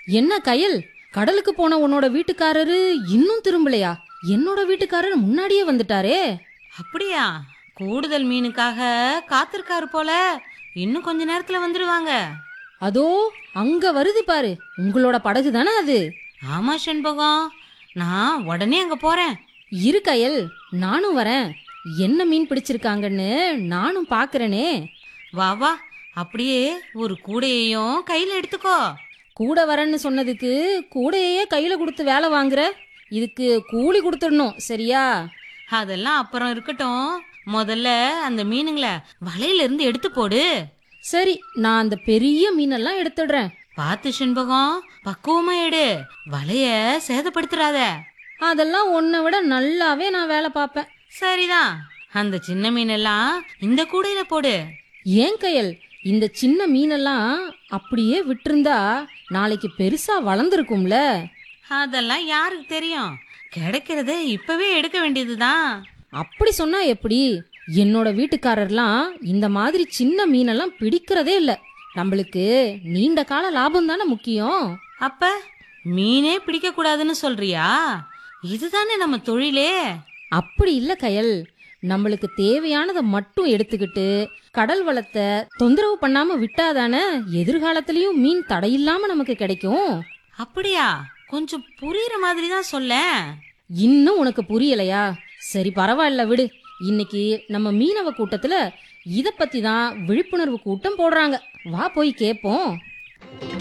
என்ன கயல் கடலுக்கு போன உன்னோட வீட்டுக்காரரு இன்னும் திரும்பலையா என்னோட வீட்டுக்காரர் முன்னாடியே வந்துட்டாரே அப்படியா கூடுதல் மீனுக்காக காத்திருக்காரு போல இன்னும் கொஞ்ச நேரத்துல வந்துடுவாங்க அதோ அங்க வருது பாரு உங்களோட படகு தானே அது ஆமா செண்பகம் நான் உடனே அங்க போறேன் இரு கயல் நானும் வரேன் என்ன மீன் பிடிச்சிருக்காங்கன்னு நானும் பாக்குறேனே வா வா அப்படியே ஒரு கூடையையும் கையில எடுத்துக்கோ கூட வரேன்னு சொன்னதுக்கு கூடையே கையில கொடுத்து வேலை வாங்குற இதுக்கு கூலி கொடுத்துடணும் சரியா அதெல்லாம் அப்புறம் இருக்கட்டும் முதல்ல அந்த மீனுங்களை வலையில இருந்து எடுத்து போடு சரி நான் அந்த பெரிய மீனெல்லாம் எடுத்துடுறேன் பார்த்து செண்பகம் பக்குவமா எடு வலைய சேதப்படுத்துறாத அதெல்லாம் உன்னை விட நல்லாவே நான் வேலை பார்ப்பேன் சரிதான் அந்த சின்ன மீனெல்லாம் இந்த கூடையில போடு ஏன் கயல் இந்த சின்ன மீனெல்லாம் அப்படியே விட்டிருந்தா நாளைக்கு பெருசா வளர்ந்துருக்கும்ல அதெல்லாம் யாருக்கு தெரியும் கிடைக்கிறத இப்பவே எடுக்க வேண்டியதுதான் அப்படி சொன்னா எப்படி என்னோட வீட்டுக்காரர்லாம் இந்த மாதிரி சின்ன மீனெல்லாம் பிடிக்கிறதே இல்ல நம்மளுக்கு நீண்ட கால லாபம் தானே முக்கியம் அப்ப மீனே பிடிக்க கூடாதுன்னு சொல்றியா இதுதானே நம்ம தொழிலே அப்படி இல்ல கயல் நம்மளுக்கு தேவையானதை மட்டும் எடுத்துக்கிட்டு கடல் வளத்தை தொந்தரவு பண்ணாம விட்டாதானே எதிர்காலத்திலயும் மீன் தடையில்லாம நமக்கு கிடைக்கும் அப்படியா கொஞ்சம் புரியுற மாதிரி தான் சொல்ல இன்னும் உனக்கு புரியலையா சரி பரவாயில்ல விடு இன்னைக்கு நம்ம மீனவ கூட்டத்துல இத பத்தி தான் விழிப்புணர்வு கூட்டம் போடுறாங்க வா போய் கேப்போம்